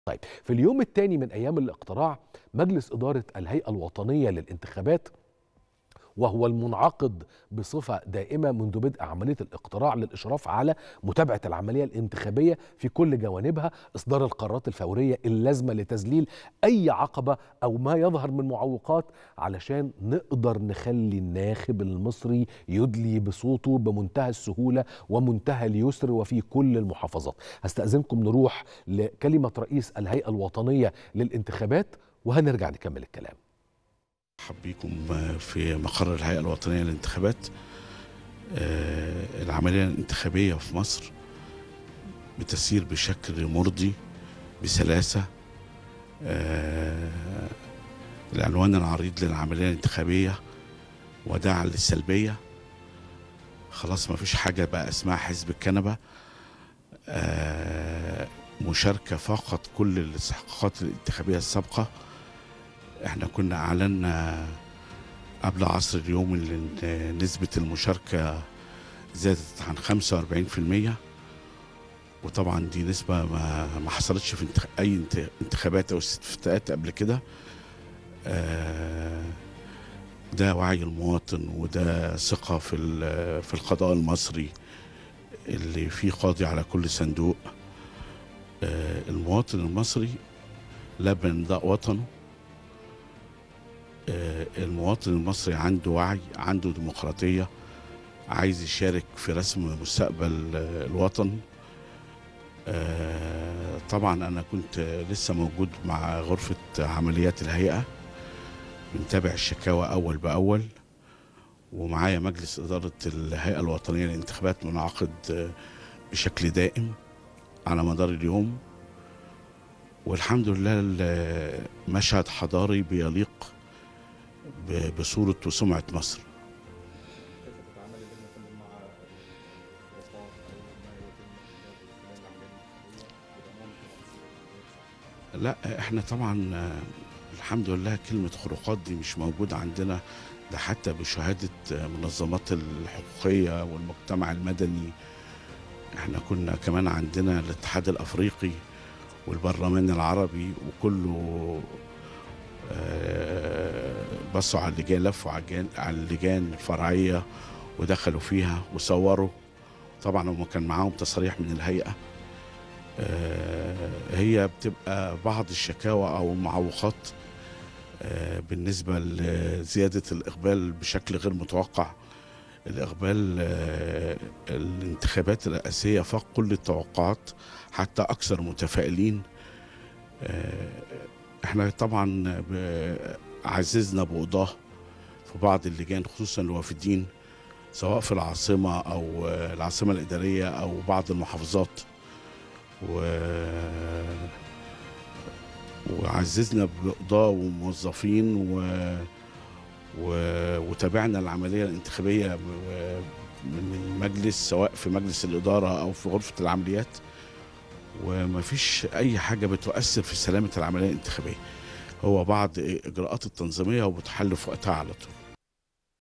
طيب في اليوم الثاني من ايام الاقتراع مجلس اداره الهيئه الوطنيه للانتخابات وهو المنعقد بصفة دائمة منذ بدء عملية الاقتراع للإشراف على متابعة العملية الانتخابية في كل جوانبها إصدار القرارات الفورية اللازمة لتذليل أي عقبة أو ما يظهر من معوقات علشان نقدر نخلي الناخب المصري يدلي بصوته بمنتهى السهولة ومنتهى اليسر وفي كل المحافظات هستأذنكم نروح لكلمة رئيس الهيئة الوطنية للانتخابات وهنرجع نكمل الكلام مرحب بيكم في مقر الهيئة الوطنية للانتخابات آه، العملية الانتخابية في مصر بتسير بشكل مرضي بسلاسة آه، العنوان العريض للعملية الانتخابية وداعا للسلبية خلاص ما فيش حاجة بقى اسمها حزب الكنبة آه، مشاركة فقط كل الاستحقاقات الانتخابية السابقة احنا كنا اعلنا قبل عصر اليوم اللي نسبة المشاركة زادت عن 45% وطبعا دي نسبة ما, ما حصلتش في انتخ... أي انت- انتخابات أو استفتاءات قبل كده آه، ده وعي المواطن وده ثقة في ال- في القضاء المصري اللي فيه قاضي على كل صندوق آه، المواطن المصري لبن داء وطنه آه، المواطن المصري عنده وعي عنده ديمقراطية عايز يشارك في رسم مستقبل آه، الوطن آه، طبعا أنا كنت لسه موجود مع غرفة عمليات الهيئة بنتابع الشكاوى أول بأول ومعايا مجلس إدارة الهيئة الوطنية للانتخابات منعقد آه، بشكل دائم على مدار اليوم والحمد لله ال- مشهد حضاري بيليق ب- بصورة وسمعة مصر كيف تتعامل اللجنة فندم مع الخرافات أو ما يتم ارتكابه خلال العملية الانتخابية بضمان لا احنا طبعا آه، الحمد لله كلمة خروقات دي مش موجودة عندنا ده حتى بشهادة آه، منظمات الحقوقية والمجتمع المدني احنا كنا كمان عندنا الاتحاد الافريقي والبرلمان العربي وكله آه، بصوا على اللجان لفوا على اللجان- على اللجان الفرعية ودخلوا فيها وصوروا طبعا هم كان معاهم تصريح من الهيئة آه، هي بتبقى بعض الشكاوى او المعوقات آه، بالنسبه لزياده الاقبال بشكل غير متوقع الاقبال آه، الانتخابات الرئاسيه فاق كل التوقعات حتى اكثر متفائلين آه، احنا طبعا ب- عززنا بقضاه في بعض اللجان خصوصا الوافدين سواء في العاصمه او آه، العاصمه الاداريه او بعض المحافظات و وعززنا بقضاة وموظفين و... و... وتابعنا العملية الانتخابية ب- من المجلس سواء في مجلس الإدارة أو في غرفة العمليات ومفيش أي حاجة بتؤثر في سلامة العملية الانتخابية هو بعض إجراءات التنظيمية وبتحل في وقتها على طول